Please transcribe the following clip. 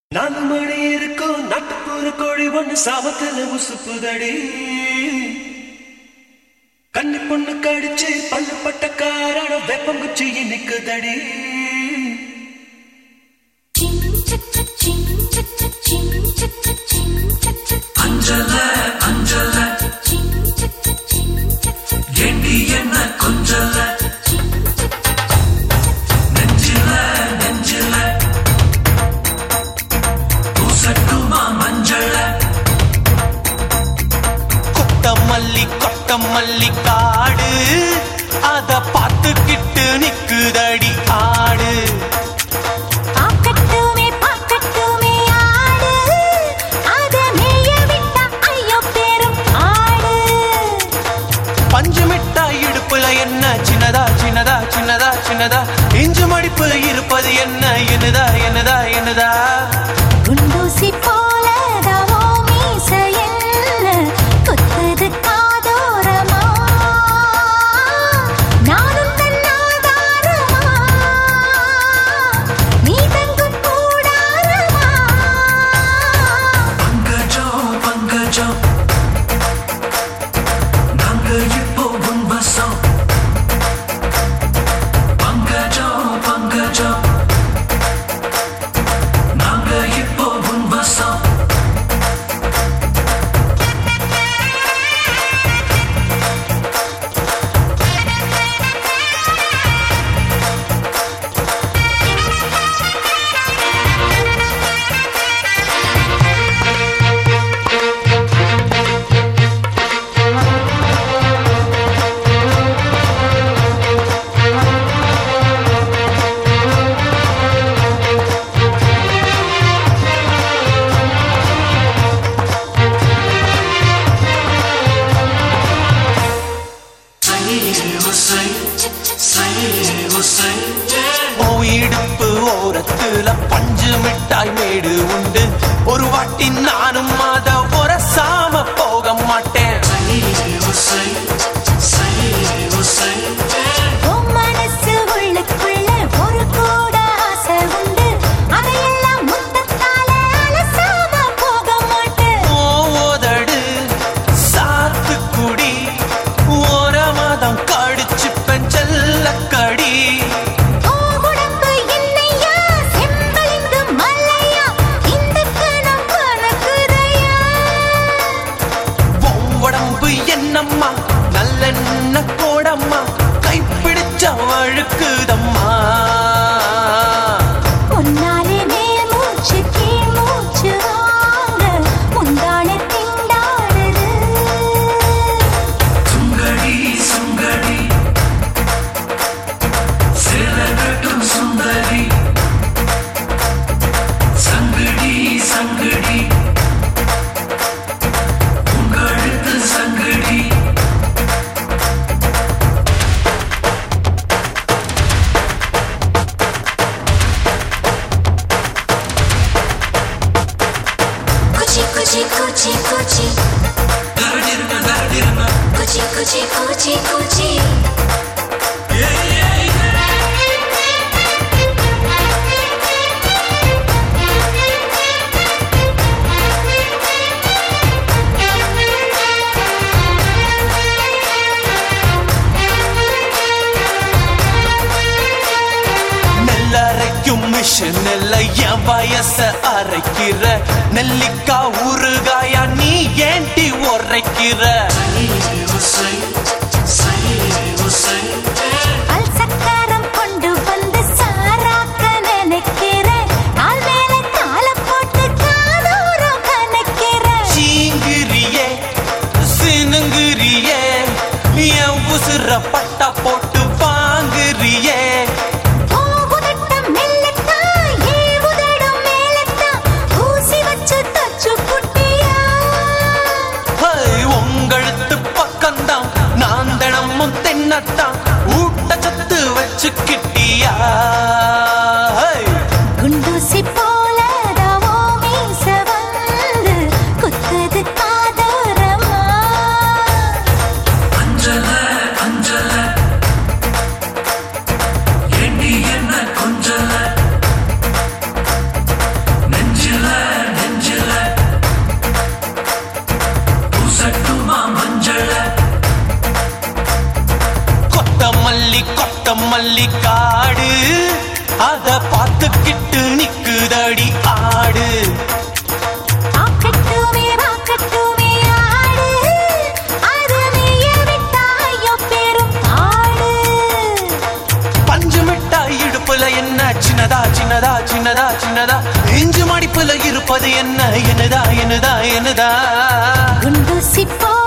நாலு மணி இருக்கும் நாட்டுப்புற கோழி ஒண்ணு சாபத்துல உசுப்புதடி கண்ணி பொண்ணு கடிச்சு பல்லு பட்ட காரண வெப்பங்குச்சி நிக்குதடி அஞ்சல அஞ்சல ஏண்டி என்ன கொஞ்சல நெஞ்சில நெஞ்சில பூசட்டுமா மஞ்சள கொட்டமல்லி கொட்டமல்லி காடு அத பார்த்துக்கிட்டு நிக்குதடி ஆடு பாக்கட்டுமே பாக்கட்டுமே ஆடு அத மேய விட்டா ஐயோ பெரும் ஆடு பஞ்சு மிட்டாய் இடுப்புல என்ன சின்னதா சின்னதா சின்னதா சின்னதா இஞ்சு மடிப்பு இருப்பது என்ன என்னதா என்னதா என்னதா குண்டூசி போல தவோ மீச என்ன குத்துது காதோரமா நானும் தன்னாதாரமா நீ தங்கும் கூடாரமா பங்கஜம் பங்கஜம் நாங்க இப்போ உன் வசம் பங்கஜம் பங்கஜம் நாங்க இப்போ உன் வசம் ஓ இடுப்பு ஓரத்துல பஞ்சு மிட்டாய் மேடு உண்டு ஒரு வாட்டி நானும் அத உரசாம போக மாட்டேன் உன் மனசு உள்ளுக்குள்ள ஒரு கூட ஆசை உண்டு அதையெல்லாம் முத்தத்தால அலசாம போக மாட்டேன் ஓ உதடு சாத்துக்குடி ஓரமாதம் கடிச்சு பெஞ்சல்ல கடி ஓ உடம்பு என்னையா செம்பளிந்து மல்லையா இந்த கணம் கணக்குதையா உன் உடம்பு என்னம்மா நல்லெண்ண கோடம்மா கைப்பிடிச்ச வழுக்குதம்மா உன்னாலே மேல் மூச்சு கீழ் மூச்சு வாங்க முந்தான திண்டாடுது சுங்கடி சுங்கடி சேலகட்டும் சுந்தரி சங்கடி சங்கடி உங்களுக்கு சங்கடி குச்சி குச்சி குச்சி குச்சி தரடிருங்க தரடிருங்க குச்சி குச்சி குச்சி குச்சி நெல்லரைக்கும் மிஷின் இல்லை என் வயச அரைக்கிற நெல்லிக்கா ஊறுகாயா நீ ஏண்டி உரைக்கிற அல் சக்கரம் கொண்டு வந்து சாராக்க நினைக்கிறேன் கால் மேல கால போட்டு காதோரம் கணக்கிறேன் சீங்கிரியே சினுங்கிரியே என் உசுர பட்டா போட்டு வாங்குறியே போகுதட்டம் மெல்லத்தான் ஏவுதடும் மேலத்தான் ஊசி வச்சு தச்சு புட்டியா ஹை, உங்களத்து பக்கம்தான் நான் மல்லிக்காடு அத பார்த்துக்கிட்டு நிக்குதடி ஆடு பாக்கட்டுமே பாக்கட்டுமே ஆடு அது நீய விட்டா ஐயோ பெரும் பாடு பஞ்சு மிட்டாய் இடுப்புல என்ன சின்னதா சின்னதா சின்னதா சின்னதா இஞ்சு மடிப்புல இருப்பது என்ன என்னதா என்னதா என்னதா குண்டு சிப்போ